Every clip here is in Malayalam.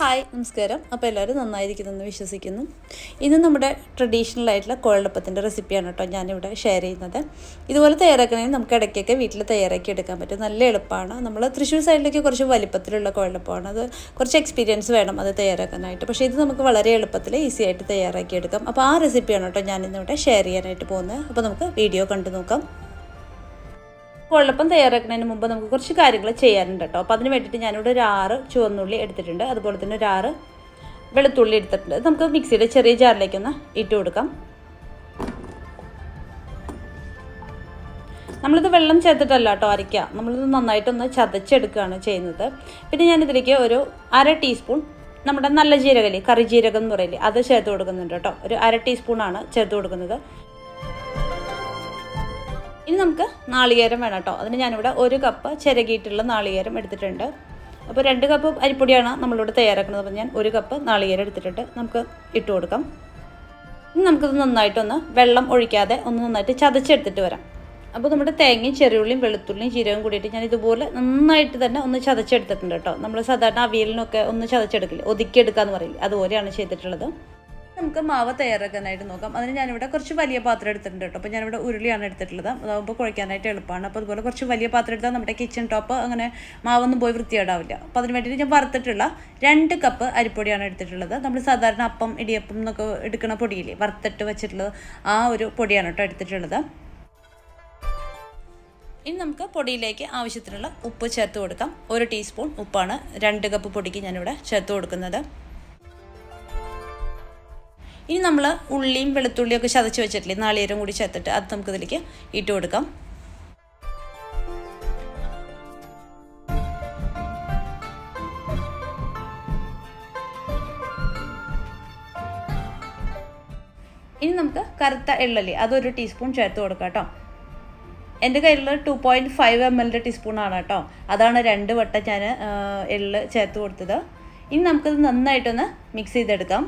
ഹായ് നമസ്കാരം അപ്പോൾ എല്ലാവരും നന്നായിരിക്കുന്നെന്ന് വിശ്വസിക്കുന്നു ഇന്ന് നമ്മുടെ ട്രഡീഷണൽ ആയിട്ടുള്ള കോഴപ്പത്തിൻ്റെ റെസിപ്പിയാണ് കേട്ടോ ഞാനിവിടെ ഷെയർ ചെയ്യുന്നത് ഇതുപോലെ തയ്യാറാക്കണമെങ്കിൽ നമുക്ക് ഇടയ്ക്കൊക്കെ വീട്ടിൽ തയ്യാറാക്കി എടുക്കാൻ പറ്റും നല്ല എളുപ്പമാണ് നമ്മൾ തൃശ്ശൂർ സൈഡിലേക്ക് കുറച്ച് വലിപ്പത്തിലുള്ള കുഴപ്പമാണ് അത് കുറച്ച് എക്സ്പീരിയൻസ് വേണം അത് തയ്യാറാക്കാനായിട്ട് പക്ഷേ ഇത് നമുക്ക് വളരെ എളുപ്പത്തിൽ ഈസി ആയിട്ട് തയ്യാറാക്കി എടുക്കാം അപ്പോൾ ആ റെസിപ്പിയാണ് കേട്ടോ ഞാനിന്നിവിടെ ഷെയർ ചെയ്യാനായിട്ട് പോകുന്നത് അപ്പോൾ നമുക്ക് വീഡിയോ കണ്ടു നോക്കാം കൊള്ളപ്പം തയ്യാറാക്കുന്നതിന് മുമ്പ് നമുക്ക് കുറച്ച് കാര്യങ്ങൾ ചെയ്യാനുണ്ട് കേട്ടോ അപ്പോൾ അതിന് വേണ്ടിയിട്ട് ഞാനിവിടെ ഒരു ആറ് ചുവന്നുള്ളി എടുത്തിട്ടുണ്ട് അതുപോലെ തന്നെ ഒരു ആറ് വെളുത്തുള്ളി എടുത്തിട്ടുണ്ട് നമുക്ക് മിക്സിയുടെ ചെറിയ ജാറിലേക്കൊന്ന് ഇട്ട് കൊടുക്കാം നമ്മളിത് വെള്ളം ചേർത്തിട്ടല്ല കേട്ടോ അരയ്ക്കുക നമ്മളിത് നന്നായിട്ടൊന്ന് ചതച്ചെടുക്കുകയാണ് ചെയ്യുന്നത് പിന്നെ ഞാനിതിലേക്ക് ഒരു അര ടീസ്പൂൺ നമ്മുടെ നല്ല ജീരകല്ലേ കറി ജീരകം എന്ന് പറയില്ലേ അത് ചേർത്ത് കൊടുക്കുന്നുണ്ട് കേട്ടോ ഒരു അര ടീസ്പൂണാണ് ചേർത്ത് കൊടുക്കുന്നത് ഇനി നമുക്ക് നാളികേരം വേണം കേട്ടോ അതിന് ഞാനിവിടെ ഒരു കപ്പ് ചിരകിയിട്ടുള്ള നാളികേരം എടുത്തിട്ടുണ്ട് അപ്പോൾ രണ്ട് കപ്പ് അരിപ്പൊടിയാണ് നമ്മളിവിടെ തയ്യാറാക്കുന്നത് അപ്പോൾ ഞാൻ ഒരു കപ്പ് നാളികേരം എടുത്തിട്ടുണ്ട് നമുക്ക് ഇട്ട് കൊടുക്കാം ഇനി നമുക്കിത് നന്നായിട്ടൊന്ന് വെള്ളം ഒഴിക്കാതെ ഒന്ന് നന്നായിട്ട് ചതച്ചെടുത്തിട്ട് വരാം അപ്പോൾ നമ്മുടെ തേങ്ങയും ചെറിയുള്ളിയും വെളുത്തുള്ളിയും ജീരകം കൂടിയിട്ട് ഞാൻ ഇതുപോലെ നന്നായിട്ട് തന്നെ ഒന്ന് ചതച്ചെടുത്തിട്ടുണ്ട് കേട്ടോ നമ്മൾ സാധാരണ അവിയലിനൊക്കെ ഒന്ന് ചതച്ചെടുക്കില്ല ഒതുക്കിയെടുക്കുക എന്ന് പറയില്ല അതുപോലെയാണ് ചെയ്തിട്ടുള്ളത് നമുക്ക് മാവ് തയ്യാറാക്കാനായിട്ട് നോക്കാം അതിന് ഞാനിവിടെ കുറച്ച് വലിയ പാത്രം എടുത്തിട്ടുണ്ട് കേട്ടോ അപ്പോൾ ഞാനിവിടെ ഉരുളിയാണ് എടുത്തിട്ടുള്ളത് അതാകുമ്പോൾ കുഴക്കാനായിട്ട് എളുപ്പമാണ് അപ്പോൾ അതുപോലെ കുറച്ച് വലിയ പാത്രം എടുത്താൽ നമ്മുടെ കിച്ചൺ ടോപ്പ് അങ്ങനെ മാവൊന്നും പോയി വൃത്തിയേടാവില്ല അപ്പോൾ അതിന് വേണ്ടിയിട്ട് ഞാൻ വറുത്തിട്ടുള്ള രണ്ട് കപ്പ് അരിപ്പൊടിയാണ് എടുത്തിട്ടുള്ളത് നമ്മൾ സാധാരണ അപ്പം ഇടിയപ്പം എന്നൊക്കെ എടുക്കുന്ന പൊടിയില്ലേ വറുത്തിട്ട് വെച്ചിട്ടുള്ളത് ആ ഒരു പൊടിയാണ് കേട്ടോ എടുത്തിട്ടുള്ളത് ഇനി നമുക്ക് പൊടിയിലേക്ക് ആവശ്യത്തിനുള്ള ഉപ്പ് ചേർത്ത് കൊടുക്കാം ഒരു ടീസ്പൂൺ ഉപ്പാണ് രണ്ട് കപ്പ് പൊടിക്ക് ഞാനിവിടെ ചേർത്ത് കൊടുക്കുന്നത് ഇനി നമ്മൾ ഉള്ളിയും വെളുത്തുള്ളിയും ഒക്കെ ചതച്ച് വെച്ചിട്ടില്ലേ നാളികേരം കൂടി ചേർത്തിട്ട് അത് നമുക്കിതിലേക്ക് ഇട്ട് കൊടുക്കാം ഇനി നമുക്ക് കറുത്ത എള്ളല്ലേ അതൊരു ടീസ്പൂൺ ചേർത്ത് കൊടുക്കാം കേട്ടോ എൻ്റെ കയ്യിലുള്ള ടു പോയിൻറ്റ് ഫൈവ് എം എല്ലിൻ്റെ ടീസ്പൂണാണ് കേട്ടോ അതാണ് രണ്ട് വട്ടം ഞാൻ എള്ള് ചേർത്ത് കൊടുത്തത് ഇനി നമുക്കത് നന്നായിട്ടൊന്ന് മിക്സ് ചെയ്തെടുക്കാം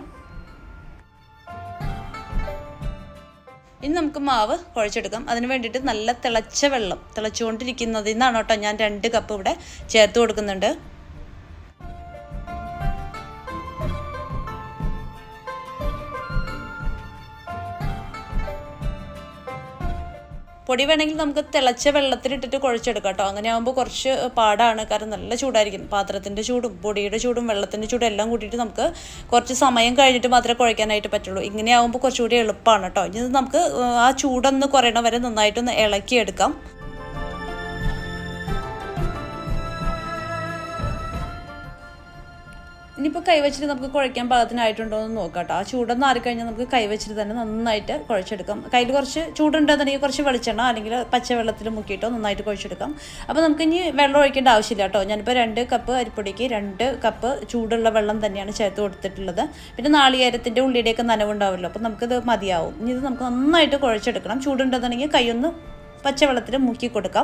ഇനി നമുക്ക് മാവ് കുഴച്ചെടുക്കാം അതിന് വേണ്ടിയിട്ട് നല്ല തിളച്ച വെള്ളം തിളച്ചുകൊണ്ടിരിക്കുന്നതിൽ നിന്നാണ് കേട്ടോ ഞാൻ രണ്ട് കപ്പ് ഇവിടെ ചേർത്ത് കൊടുക്കുന്നുണ്ട് പൊടി വേണമെങ്കിൽ നമുക്ക് തിളച്ച വെള്ളത്തിലിട്ടിട്ട് കുഴച്ചെടുക്കാം കേട്ടോ അങ്ങനെ ആകുമ്പോൾ കുറച്ച് പാടാണ് കാരണം നല്ല ചൂടായിരിക്കും പാത്രത്തിൻ്റെ ചൂടും പൊടിയുടെ ചൂടും വെള്ളത്തിൻ്റെ ചൂടും എല്ലാം കൂട്ടിയിട്ട് നമുക്ക് കുറച്ച് സമയം കഴിഞ്ഞിട്ട് മാത്രമേ കുഴക്കാനായിട്ട് പറ്റുള്ളൂ ഇങ്ങനെ ആകുമ്പോൾ കുറച്ചുകൂടി എളുപ്പമാണ് കേട്ടോ ഇനി നമുക്ക് ആ ചൂടൊന്ന് കുറയണ വരെ നന്നായിട്ടൊന്ന് ഇളക്കിയെടുക്കാം ഇനിയിപ്പോൾ കൈവച്ചിട്ട് നമുക്ക് കുഴയ്ക്കാൻ പാകത്തിനായിട്ടുണ്ടോ എന്ന് നോക്കാം കേട്ടോ ആ ചൂടൊന്നും ആറിക്കഴിഞ്ഞാൽ നമുക്ക് കൈവച്ചിട്ട് തന്നെ നന്നായിട്ട് കുഴച്ചെടുക്കാം കയ്യിൽ കുറച്ച് ചൂടുണ്ടെന്നുണ്ടെങ്കിൽ കുറച്ച് വെളിച്ചെണ്ണ അല്ലെങ്കിൽ പച്ചവെള്ളത്തിൽ മുക്കിയിട്ടോ നന്നായിട്ട് കുഴച്ചെടുക്കാം അപ്പോൾ നമുക്ക് ഇനി വെള്ളം ഒഴിക്കേണ്ട ആവശ്യമില്ല കേട്ടോ ഞാനിപ്പോൾ രണ്ട് കപ്പ് അരിപ്പൊടിക്ക് രണ്ട് കപ്പ് ചൂടുള്ള വെള്ളം തന്നെയാണ് ചേർത്ത് കൊടുത്തിട്ടുള്ളത് പിന്നെ നാളികേരത്തിൻ്റെ ഉള്ളിയുടെയൊക്കെ നനവുണ്ടാവുമല്ലോ അപ്പോൾ നമുക്കിത് മതിയാവും ഇനി ഇത് നമുക്ക് നന്നായിട്ട് കുഴച്ചെടുക്കണം ചൂടുണ്ടെന്നുണ്ടെങ്കിൽ കൈയൊന്ന് പച്ചവെള്ളത്തിൽ മുക്കി കൊടുക്കാം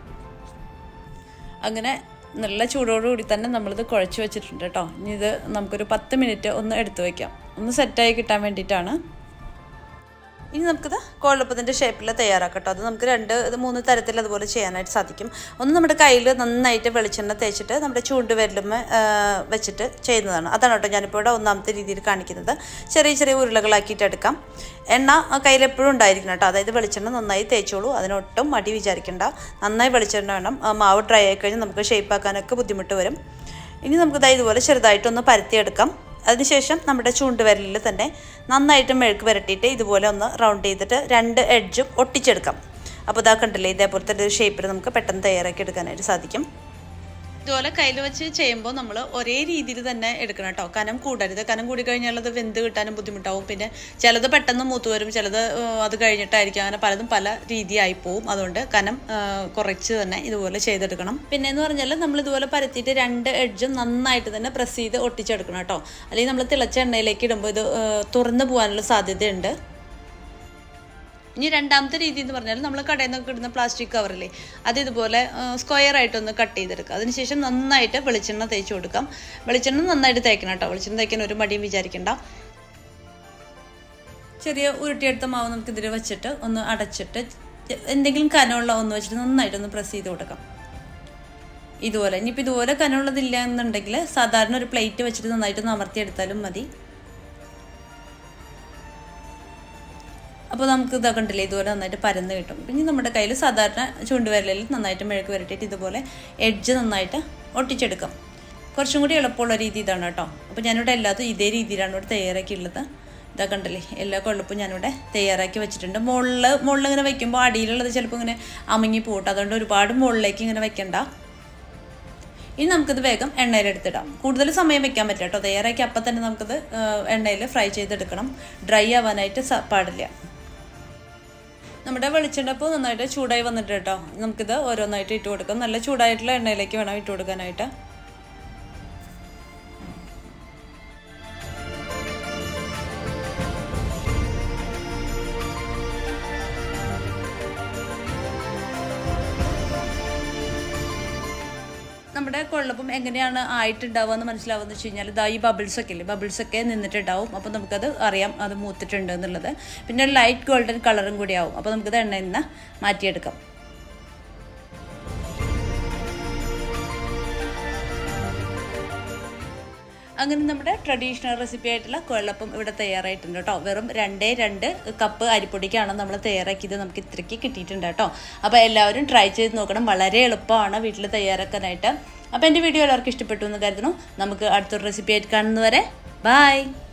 അങ്ങനെ നല്ല ചൂടോടുകൂടി തന്നെ നമ്മളിത് കുഴച്ച് വെച്ചിട്ടുണ്ട് കേട്ടോ ഇനി ഇത് നമുക്കൊരു പത്ത് മിനിറ്റ് ഒന്ന് എടുത്തു വയ്ക്കാം ഒന്ന് സെറ്റായി കിട്ടാൻ വേണ്ടിയിട്ടാണ് ഇനി നമുക്കിത് കോഴപ്പത്തിൻ്റെ ഷേപ്പിൽ തയ്യാറാക്കാം കേട്ടോ അത് നമുക്ക് രണ്ട് മൂന്ന് തരത്തിൽ അതുപോലെ ചെയ്യാനായിട്ട് സാധിക്കും ഒന്ന് നമ്മുടെ കയ്യിൽ നന്നായിട്ട് വെളിച്ചെണ്ണ തേച്ചിട്ട് നമ്മുടെ ചൂണ്ടുവിരലുമ്മ വെച്ചിട്ട് ചെയ്യുന്നതാണ് അതാണ് കേട്ടോ ഞാനിപ്പോൾ ഇവിടെ ഒന്നാമത്തെ രീതിയിൽ കാണിക്കുന്നത് ചെറിയ ചെറിയ ഉരുളകളാക്കിയിട്ട് എടുക്കാം എണ്ണ കയ്യിൽ എപ്പോഴും ഉണ്ടായിരിക്കണം കേട്ടോ അതായത് വെളിച്ചെണ്ണ നന്നായി തേച്ചോളൂ അതിനൊട്ടും മടി വിചാരിക്കേണ്ട നന്നായി വെളിച്ചെണ്ണ വേണം മാവ് ഡ്രൈ ആയി കഴിഞ്ഞാൽ നമുക്ക് ഷേപ്പാക്കാനൊക്കെ ബുദ്ധിമുട്ട് വരും ഇനി നമുക്കിത് ഇതുപോലെ ചെറുതായിട്ടൊന്ന് പരത്തിയെടുക്കാം അതിനുശേഷം നമ്മുടെ ചൂണ്ടുവിരലിൽ തന്നെ നന്നായിട്ട് മെഴുക്ക് പുരട്ടിയിട്ട് ഇതുപോലെ ഒന്ന് റൗണ്ട് ചെയ്തിട്ട് രണ്ട് എഡ്ജും ഒട്ടിച്ചെടുക്കാം അപ്പോൾ ഇതാ കണ്ടില്ലേ ഇതേപോലത്തെ ഒരു ഷേപ്പിൽ നമുക്ക് പെട്ടെന്ന് തയ്യാറാക്കി എടുക്കാനായിട്ട് സാധിക്കും ഇതുപോലെ കയ്യിൽ വെച്ച് ചെയ്യുമ്പോൾ നമ്മൾ ഒരേ രീതിയിൽ തന്നെ എടുക്കണം കേട്ടോ കനം കൂടരുത് കനം കൂടി കഴിഞ്ഞാൽ അത് വെന്ത് കിട്ടാനും ബുദ്ധിമുട്ടാവും പിന്നെ ചിലത് പെട്ടെന്ന് മൂത്ത് വരും ചിലത് അത് കഴിഞ്ഞിട്ടായിരിക്കും അങ്ങനെ പലതും പല രീതിയായി പോവും അതുകൊണ്ട് കനം കുറച്ച് തന്നെ ഇതുപോലെ ചെയ്തെടുക്കണം പിന്നെ എന്ന് പറഞ്ഞാൽ നമ്മൾ ഇതുപോലെ പരത്തിയിട്ട് രണ്ട് എഡ്ജും നന്നായിട്ട് തന്നെ പ്രസ് ചെയ്ത് ഒട്ടിച്ചെടുക്കണം കേട്ടോ അല്ലെങ്കിൽ നമ്മൾ തിളച്ച എണ്ണയിലേക്ക് ഇടുമ്പോൾ ഇത് തുറന്നു പോകാനുള്ള സാധ്യതയുണ്ട് ഇനി രണ്ടാമത്തെ രീതി എന്ന് പറഞ്ഞാൽ നമ്മൾ കടയിൽ നിന്നൊക്കെ ഇടുന്ന പ്ലാസ്റ്റിക് കവറില്ലേ അത് ഇതുപോലെ സ്ക്വയർ ആയിട്ടൊന്ന് കട്ട് ചെയ്തെടുക്കുക അതിനുശേഷം നന്നായിട്ട് വെളിച്ചെണ്ണ തേച്ച് കൊടുക്കാം വെളിച്ചെണ്ണ നന്നായിട്ട് തേക്കണം കേട്ടോ വെളിച്ചെണ്ണ തേക്കാൻ ഒരു മടിയും വിചാരിക്കേണ്ട ചെറിയ ഉരുട്ടിയെടുത്ത മാവ് നമുക്ക് ഇതിൽ വെച്ചിട്ട് ഒന്ന് അടച്ചിട്ട് എന്തെങ്കിലും കനമുള്ള ഒന്ന് വെച്ചിട്ട് നന്നായിട്ടൊന്ന് പ്രസ് ചെയ്ത് കൊടുക്കാം ഇതുപോലെ ഇനിയിപ്പോൾ ഇതുപോലെ കനമുള്ളതില്ല എന്നുണ്ടെങ്കിൽ സാധാരണ ഒരു പ്ലേറ്റ് വെച്ചിട്ട് നന്നായിട്ട് അമർത്തിയെടുത്താലും മതി അപ്പോൾ നമുക്ക് ഇതൊക്കെ ഉണ്ടല്ലേ ഇതുപോലെ നന്നായിട്ട് പരന്ന് കിട്ടും പിന്നെ നമ്മുടെ കയ്യിൽ സാധാരണ ചൂണ്ടുവിരലിൽ നന്നായിട്ട് മെഴുക്ക് വരട്ടിയിട്ട് ഇതുപോലെ എഡ്ജ് നന്നായിട്ട് ഒട്ടിച്ചെടുക്കാം കുറച്ചും കൂടി എളുപ്പമുള്ള രീതി ഇതാണ് കേട്ടോ അപ്പോൾ ഞാനിവിടെ എല്ലാത്തും ഇതേ രീതിയിലാണ് ഇവിടെ തയ്യാറാക്കിയുള്ളത് ഇതൊക്കെ ഉണ്ടല്ലേ എല്ലാ കൊഴുപ്പും ഞാനിവിടെ തയ്യാറാക്കി വെച്ചിട്ടുണ്ട് മുകളിൽ മുകളിൽ ഇങ്ങനെ വെക്കുമ്പോൾ അടിയിലുള്ളത് ചിലപ്പോൾ ഇങ്ങനെ അമങ്ങി പോട്ടെ അതുകൊണ്ട് ഒരുപാട് മുകളിലേക്ക് ഇങ്ങനെ വെക്കണ്ട ഇനി നമുക്കിത് വേഗം എണ്ണയിലെടുത്തിടാം കൂടുതൽ സമയം വെക്കാൻ പറ്റില്ല കേട്ടോ തയ്യാറാക്കി അപ്പം തന്നെ നമുക്കിത് എണ്ണയിൽ ഫ്രൈ ചെയ്തെടുക്കണം ഡ്രൈ ആവാനായിട്ട് പാടില്ല നമ്മുടെ വെളിച്ചെണ്ണപ്പോൾ നന്നായിട്ട് ചൂടായി വന്നിട്ട് കേട്ടോ നമുക്കിത് ഓരോന്നായിട്ട് ഇട്ട് കൊടുക്കാം നല്ല ചൂടായിട്ടുള്ള എണ്ണയിലേക്ക് വേണം ഇട്ട് കൊടുക്കാനായിട്ട് നമ്മുടെ കൊള്ളപ്പം എങ്ങനെയാണ് ആയിട്ടുണ്ടാവുക എന്ന് മനസ്സിലാവുക വെച്ച് കഴിഞ്ഞാൽ ഇതാ ഈ ബബിൾസ് ഒക്കെ ഇല്ലേ ബബിൾസ് ഒക്കെ നിന്നിട്ടുണ്ടാവും അപ്പോൾ നമുക്കത് അറിയാം അത് മൂത്തിട്ടുണ്ട് എന്നുള്ളത് പിന്നെ ഒരു ലൈറ്റ് ഗോൾഡൻ കളറും കൂടി ആവും അപ്പോൾ നമുക്കത് എണ്ണയിൽ നിന്ന് മാറ്റിയെടുക്കാം അങ്ങനെ നമ്മുടെ ട്രഡീഷണൽ റെസിപ്പി ആയിട്ടുള്ള കൊള്ളപ്പം ഇവിടെ തയ്യാറായിട്ടുണ്ട് കേട്ടോ വെറും രണ്ടേ രണ്ട് കപ്പ് അരിപ്പൊടിക്കാണ് നമ്മൾ തയ്യാറാക്കിയത് നമുക്ക് ഇത്രയ്ക്ക് കിട്ടിയിട്ടുണ്ട് കേട്ടോ അപ്പോൾ എല്ലാവരും ട്രൈ ചെയ്ത് നോക്കണം വളരെ എളുപ്പമാണ് വീട്ടിൽ തയ്യാറാക്കാനായിട്ട് അപ്പോൾ എൻ്റെ വീഡിയോ എല്ലാവർക്കും ഇഷ്ടപ്പെട്ടു എന്ന് കരുതുന്നു നമുക്ക് അടുത്തൊരു റെസിപ്പി ആയിട്ട് കാണുന്നവരെ ബായ്